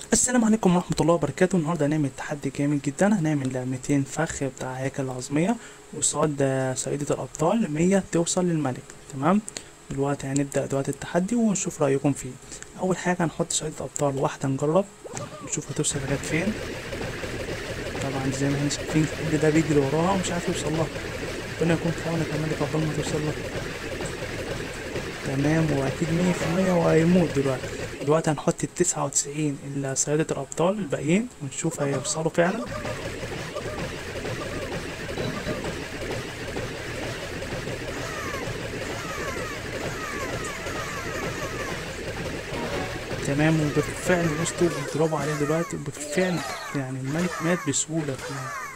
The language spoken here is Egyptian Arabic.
السلام عليكم ورحمة الله وبركاته النهاردة هنعمل تحدي جامد جدا هنعمل لعبتين فخ بتاع هيكل العظمية وصاد سيدة الأبطال مية توصل للملك تمام دلوقتي هنبدأ دلوقتي التحدي ونشوف رأيكم فيه أول حاجة هنحط سيدة الأبطال واحدة نجرب نشوف هتوصل لغاية فين طبعا زي ما احنا شايفين كل ده بيجري وراها ومش عارف يوصل لها ربنا يكون في عونك يا ملك عقبال ما توصل لها تمام واكيد مية في المية وهيموت دلوقتي دلوقتي هنحط التسعة وتسعين اللي سيادة الأبطال الباقيين ونشوف هيوصلوا فعلا تمام وبالفعل وصلوا بيضربوا عليه دلوقتي وبالفعل يعني الملك مات بسهولة يعني